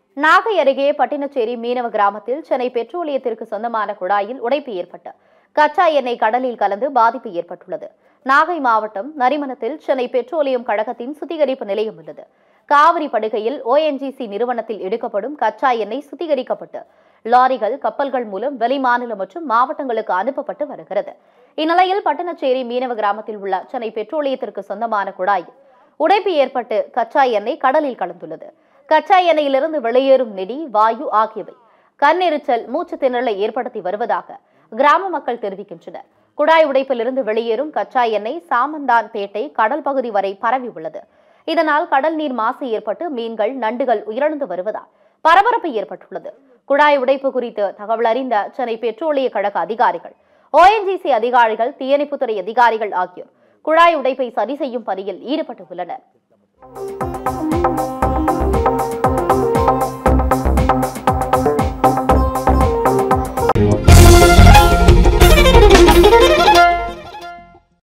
நாகை அருகே பட்டினச்சேரி மீனவ கிராமத்தில் சென்னை பெட்ரோலியத்திற்கு சொந்தமான குழாயில் உடைப்பு ஏற்பட்டு கச்சா எண்ணெய் கடலில் கலந்து பாதிப்பு ஏற்பட்டுள்ளது நாகை மாவட்டம் நரிமணத்தில் சென்னை பெட்ரோலியம் கழகத்தின் சுத்திகரிப்பு நிலையம் உள்ளது காவிரி படுகையில் ஓஎன்ஜிசி நிறுவனத்தில் எடுக்கப்படும் கச்சா எண்ணெய் சுத்திகரிக்கப்பட்டு லாரிகள் கப்பல்கள் மூலம் வெளிமாநிலம் மற்றும் மாவட்டங்களுக்கு அனுப்பப்பட்டு வருகிறது இந்நிலையில் பட்டினச்சேரி மீனவ கிராமத்தில் உள்ள சென்னை பெட்ரோலியத்திற்கு சொந்தமான குழாயில் உடைப்பு ஏற்பட்டு கச்சா எண்ணெய் கடலில் கலந்துள்ளது கச்சா எண்ணெயிலிருந்து வெளியேறும் நெடி வாயு ஆகியவை கண்ணெரிச்சல் மூச்சு திணறலை ஏற்படுத்தி வருவதாக கிராம மக்கள் தெரிவிக்கின்றனர் குழாய் உடைப்பிலிருந்து வெளியேறும் கச்சா எண்ணெய் சாமந்தான் பேட்டை கடல் பகுதி வரை பரவி உள்ளது இதனால் கடல் நீர் மாசு ஏற்பட்டு மீன்கள் நண்டுகள் உயிரிழந்து வருவதால் பரபரப்பு ஏற்பட்டுள்ளது குழாய் உடைப்பு குறித்து தகவல் அறிந்த சென்னை பெட்ரோலிய கழக அதிகாரிகள் ஓஎன்ஜிசி அதிகாரிகள் தீயணைப்புத்துறை அதிகாரிகள் ஆகியோர் குழாய் உடைப்பை சரி செய்யும் பணியில் ஈடுபட்டு உள்ளனர்